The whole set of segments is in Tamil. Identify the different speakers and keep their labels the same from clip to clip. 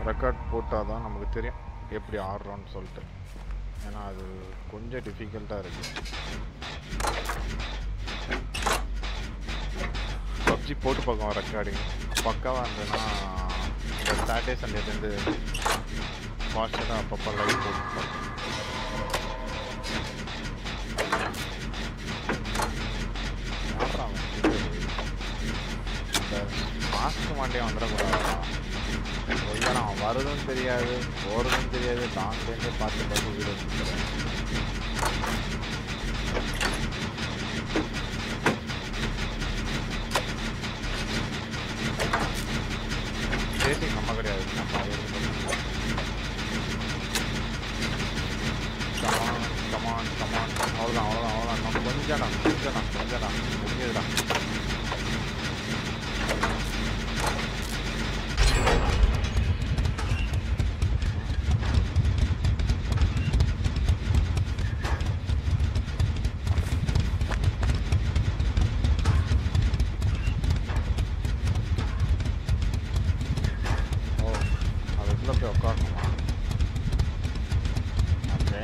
Speaker 1: ரெக்கார்ட் போட்டால் தான் நமக்கு தெரியும் எப்படி ஆடுறோன்னு சொல்லிட்டு ஏன்னா அது கொஞ்சம் டிஃபிகல்ட்டாக இருக்குது பப்ஜி போட்டு பார்க்கலாம் ரெக்கார்டிங் பக்காவாக இருந்ததுன்னா இந்த சாட்டர்டே சண்டேலேருந்து ஃபாஸ்ட்டாக அப்பப்போ லைவ் போட்டு பார்க்கலாம் யார்றா அவன்? இந்த மாஸ்க் மாட்டே வந்துடக்கூடாதா ஒருவேளை அவன் வரதும் தெரியாது போகிறதும் தெரியாது லாங்லேருந்து பார்த்து பார்த்து வீடு வச்சுக்கிறேன் சேஃப்டி நம்ம கிடையாது நம்ம கமான் கமான் கமான் அவ்வளோதான் அவ்வளோதான் அவ்வளோதான் நம்ம கொஞ்சம்டா கொஞ்சம்டா கொஞ்சம்டா முடிஞ்சதுடா ஓ அதுக்குள்ளே போய் உட்காரணுமா ஓகே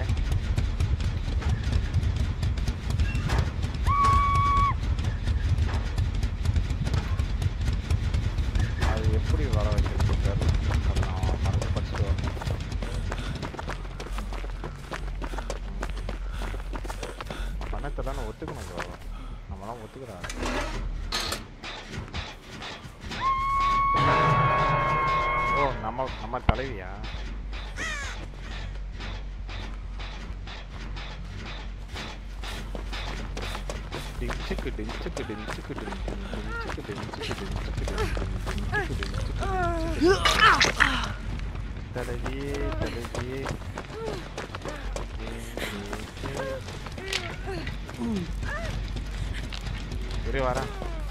Speaker 1: அது எப்படி வர வைக்கிறது தெரியல அது நான் மறந்து படிச்சுட்டு வரணும் பணத்தை தானே ஒத்துக்கணும் bro. நம்மளாம் ஒத்துக்கிறாங்க ஓ நம்ம நம்ம தலைவியா டிச்சுக்கு டிச்சுக்கு டிச்சுக்கு டிச்சுக்கு டிச்சுக்கு டிச்சுக்கு டிச்சுக்கு தலைவியே தலைவியே இரு வரேன்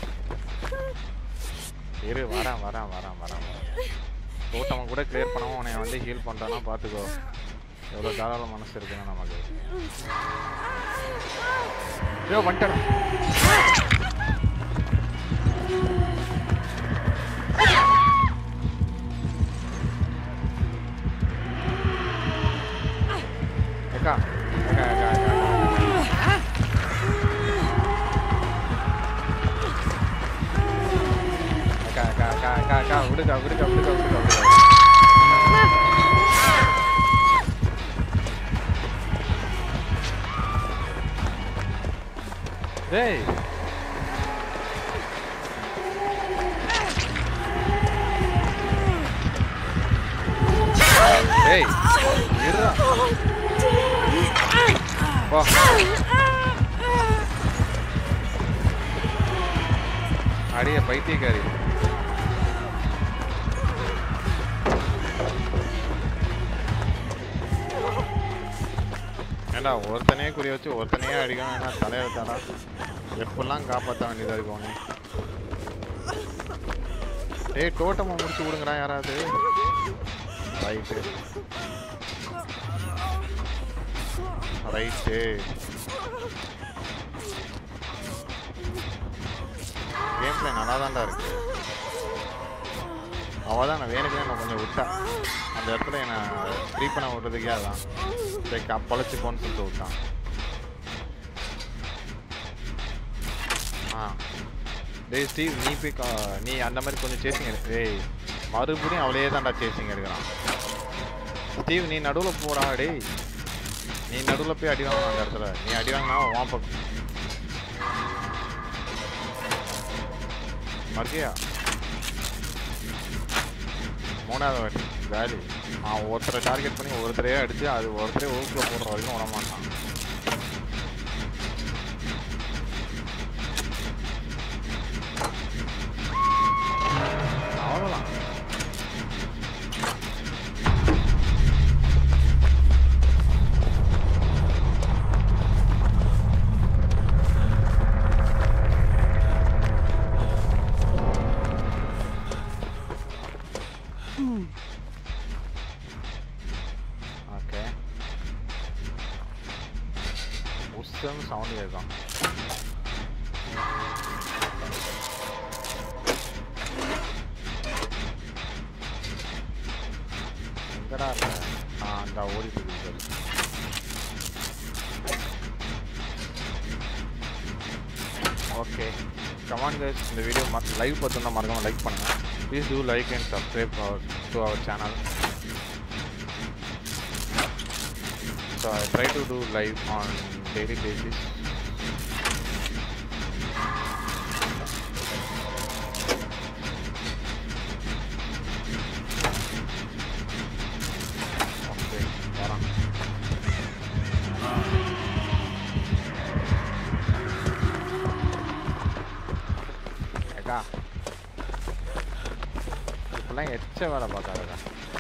Speaker 1: இரு வரேன் வரேன் வரேன் வரேன் தோட்டமை கூட கிளியர் பண்ணாமல் உன்னை வந்து ஹீல் பண்ணுறான்னா பார்த்துக்கோ எவ்வளோ தாராள மனசு இருக்குன்னு நமக்கு ஐயோ வந்துட்டேன் ஏக்கா ஏக்கா ஏக்கா ஏக்கா அக்கா அக்கா அக்கா அக்கா அக்கா விடுக்கா விடுக்கா விடுக்கா விடுக்கா விடுக்கா டேய் டேய் இருடா போ அடிய பைத்தியக்காரி ஏண்டா ஒருத்தனையே குறி வச்சு ஒருத்தனையே அடிக்கணும் என்ன தலையெழுத்தாடா எப்பெல்லாம் காப்பாற்ற வேண்டியதா இருக்கும் உன்னை ஏய் டோட்டமை முடிச்சு விடுங்கடா யாராவது ரைட்டு ரைட்டு கேம் பிளே நல்லா தான்டா இருக்கு அவள் தான் நான் வேணுக்குனே நான் கொஞ்சம் விட்டா அந்த இடத்துல என்னை ஃப்ரீ பண்ண விடுறதுக்கே அதான் சரி கப்பழைச்சு போன்னு சொல்லிட்டு விட்டான் ஆ டேய் ஸ்டீவ் நீ போய் கா- நீ அந்த மாதிரி கொஞ்சம் சேசிங் எடு டேய் மறுபடியும் அவளையே தான்டா சேசிங் எடுக்கிறான் ஸ்டீவ் நீ நடுவில் போடா டேய் நீ நடுவில் போய் அடி வாங்கணும் அந்த இடத்துல நீ அடி வாங்கினா உன் பக்கம் மர்கியா மூணாவது வாட்டி வேலி அவன் ஒருத்தரை டார்கெட் பண்ணி ஒருத்தரையே அடிச்சு அது ஒருத்தரே ஊக்குல போடுற வரைக்கும் விட மாட்டான் அவ்வளோதான் ஓகே உஸ்ஸன்னு சவுண்ட் கேட்கும் எங்கடா இருக்க ஆ அந்த ஓடிட்டு இருக்கு ஓகே கமான் கைஸ் இந்த வீடியோ லைவ் பார்த்துருந்தா மறக்காம லைக் பண்ணுங்க please do like and subscribe to our channel so I try to do live on daily basis okay வரேன் ஏக்கா இப்பெல்லாம் எச்ச வேலை பார்க்காதக்கா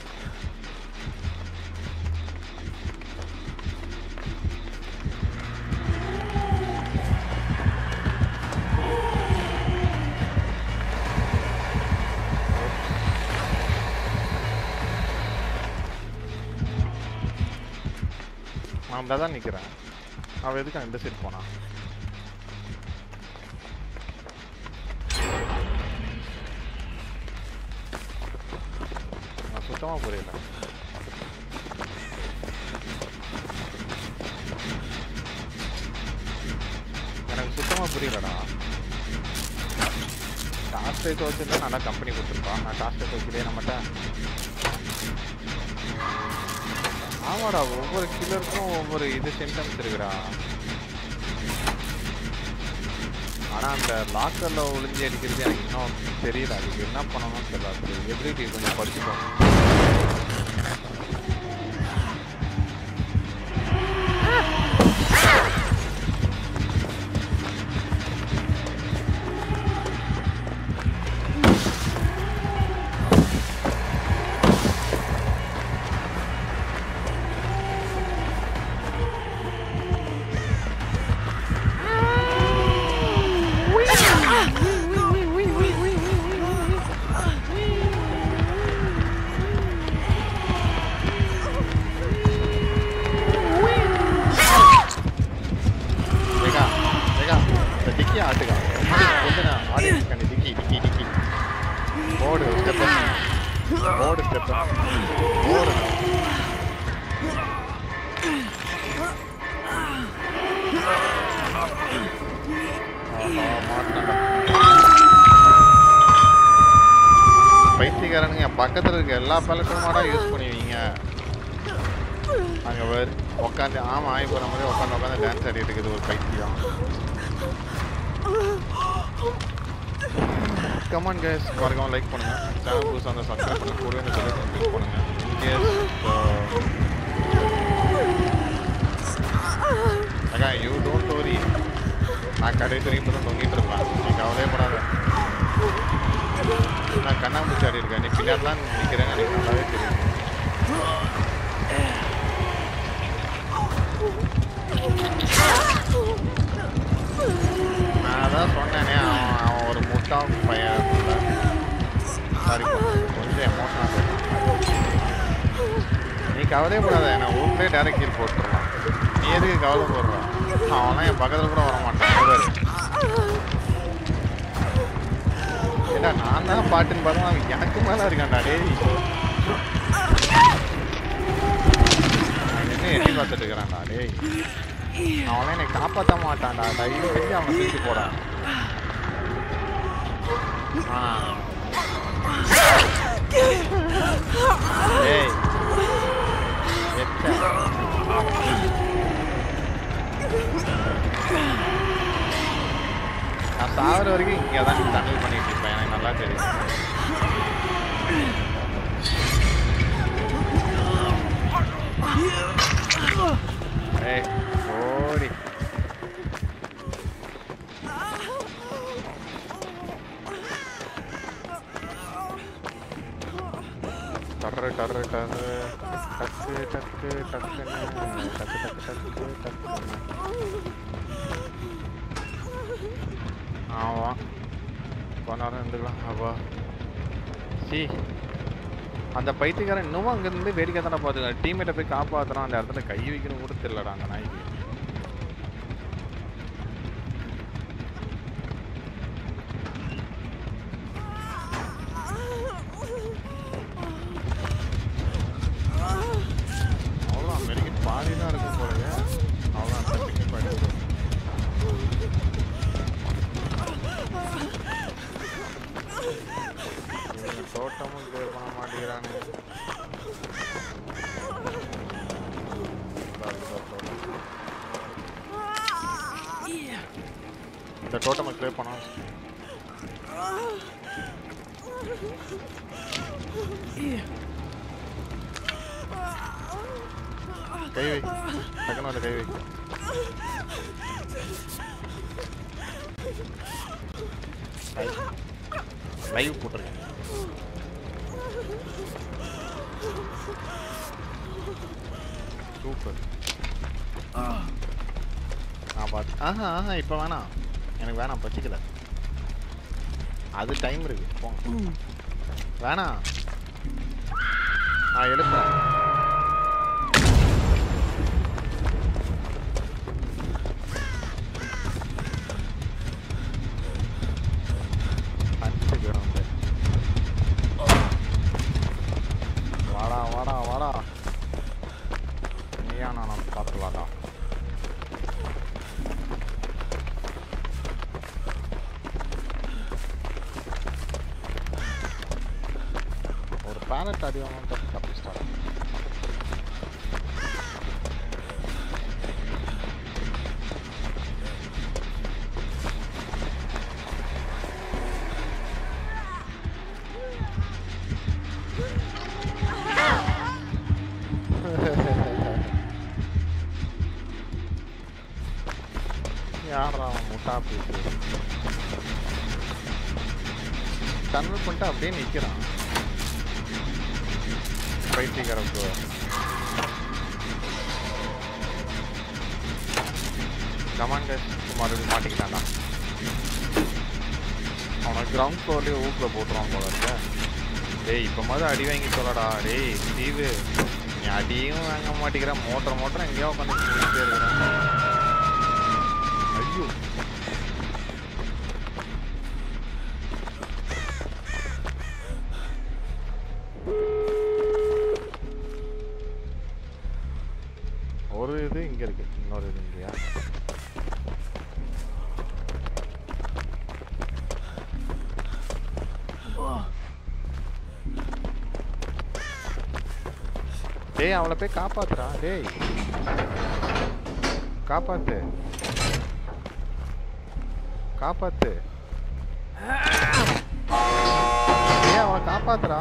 Speaker 1: நான் தான் நிற்கிறேன் அவன் எதுக்கு இந்த சைடு போனா நான் சுத்தமாக புரியல எனக்கு சுத்தமாக புரியலடா டாஸ்க் ரைஸ் வச்சுருந்தா நல்லா கம்பெனி கொடுத்துருப்பான் நான் டாஸ்க் ரைஸ் வைக்கலையே நம்மகிட்ட ஆமாடா ஒவ்வொரு கில்லருக்கும் ஒவ்வொரு இது சிம்டம்ஸ் இருக்குடா ஆனா அந்த லாக்கர்ல ஒளிஞ்சு அடிக்கிறது எனக்கு இன்னும் தெரியல அதுக்கு என்ன பண்ணணும்னு தெரியல அது எபிலிட்டி கொஞ்சம் படிச்சுக்கோ ஏகா ஏகா இந்த டிக்கி ஆட்டுக்கா கொஞ்ச நான் ஆடியன்ஸ் கண்ணி டிக்கி டிக்கி டிக்கி ஓடு ஸ்டெப் ஓடு ஸ்டெப் ஓடு ஆஹா, மாட்டினேன்டா. பைத்தியக்காரனுங்க என் பக்கத்துல இருக்க எல்லா பழக்கமாடா யூஸ் பண்ணுவீங்க அங்க வேறு உட்காந்து ஆமா ஆகி போற மாதிரி உட்காந்து உட்காந்து டான்ஸ் ஆடிட்டு இருக்குது ஒரு பைத்தியம் கமான் கேஸ் மறக்காம லைக் பண்ணுங்க சேனல் புதுசாக இருந்தால் சப்ஸ்கிரைப் பண்ணுங்க கூடவே இந்த பெல் கிளிக் பண்ணுங்க இன்கேஸ் அக்கா யூ டோன்ட் வரி நான் கடைசி வரைக்கும் தான் தொங்கிட்டு இருப்பேன் நீ கவலையே படாத நான் கண்ணாமூச்சி ஆடி இருக்கேன் நீ பின்னாடிலாம் நிற்கிறேன்னு எனக்கு நல்லாவே தெரியும் நான் அதான் சொன்னேனே அவன் அவன் ஒரு முட்டா பையன் சாரி கொஞ்சம் எமோஷனாக நீ கவலையப்படாத நான் ஊருக்குள்ளே டேரக்ட் கீழ் போட்டுடலாம் நீ எதுக்கு கவலைப்படுறான் அவன்லாம் என் பக்கத்தில் கூட வர மாட்டான் பாரு. ஏடா நான் தான் பாட்டுன்னு பார்த்தா அவன் எனக்கு மேலே இருக்கான்டா டேய் அவன் நின்னு எட்டி பார்த்துட்டு இருக்கிறான்டா டேய் அவனை என்னை காப்பாற்ற மாட்டான்டா தயவு செஞ்சு அவனை தூக்கி போடா ஆ. டேய் எத்த. நான் சாகுற வரைக்கும் இங்கே தான் டனல் பண்ணிட்டு இருப்பேன் எனக்கு நல்லா தெரியும் ஏய் ஓடி டர்ரு டர்ரு டர்ரு டக்கு டக்கு டக்குன்னு டக்கு டக்கு டக்கு டக்குன்னு ஆமாம் கொஞ்ச நேரம் இருந்துக்கலாம் அப்பா சி அந்த பைத்தியக்காரன் இன்னமும் அங்கேருந்து வேடிக்கை தானே பார்த்துக்கலாம் டீம்மேட்டை போய் காப்பாற்றுறான் அந்த இடத்துல கை வைக்கணும் கூட தெரியலடா அந்த நாய்க்கு அடிக்கிறானு இந்த டோட்டமை க்ளே பண்ணோம் கை வை டக்குனு வந்து கை வை லைவ் போட்டிருக்கேன் சூப்பர் நான் பார்த்து ஆஹா ஆஹா இப்போ வேணாம் எனக்கு வேணாம் பச்சிக்கல அது டைம் இருக்கு போங்க வேணாம் நான் எழுப்புறேன் பஞ்சு கிரவுண்டு வாடா வாடா வாடா நீயா நான் பார்த்துலாடா ஒரு பேலட் அடி வாங்க தப்பிச்சிட்டாடா யாரா அவன் முட்டா பீஸு டன்னல் பண்ணிட்டு அப்படியே நிற்கிறான் பைத்தியக்காரப்பு கமாண்ட் மறுபடியும் மாட்டிக்கிட்டான்டா அவனை கிரவுண்ட் ஃப்ளோர்லேயே ஊக்கில் போட்டுருவான் போல இருக்க டேய் இப்போ மாதிரி அடி வாங்கி சொல்லடா டேய் ஸ்டீவு நீ அடியும் வாங்க மாட்டேங்கிற மோட்டர் மோட்டர் எங்கேயோ உட்காந்து சொல்லிட்டே இருக்கிறேன் ஐயோ ஒரு இது இங்க இருக்கு இன்னொரு இது இல்லையா டேய் அவளை போய் காப்பாத்துறா டேய் காப்பாத்து காப்பாத்து ஏன் அவனை காப்பாத்துறா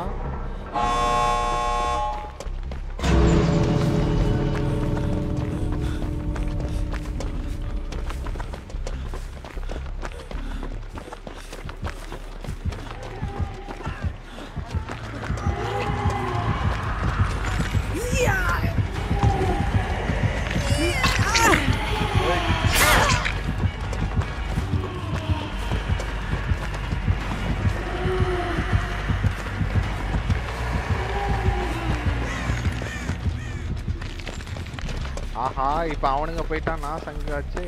Speaker 1: ஆஹா இப்ப அவனுங்க போயிட்டான் நான் சங்காச்சு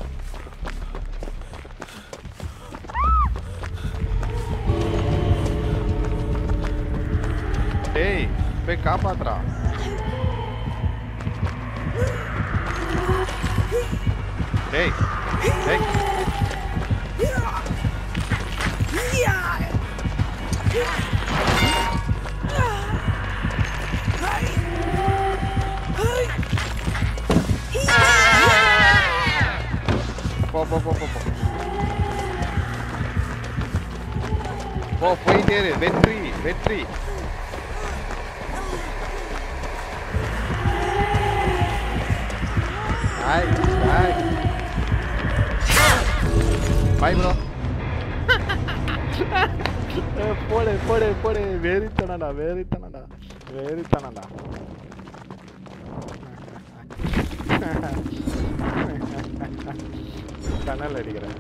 Speaker 1: டேய் போய் காப்பாத்துறா டேய் டேய் போ போ போ போ போ போ போயிட்டே இரு வெற்றி வெற்றி ஹாய் ஹாய் பாய் ப்ரோ போடு போடு போடு வெறித்தனடா வெறித்தனடா வெறித்தனடா கனல் அடிக்கிறேன்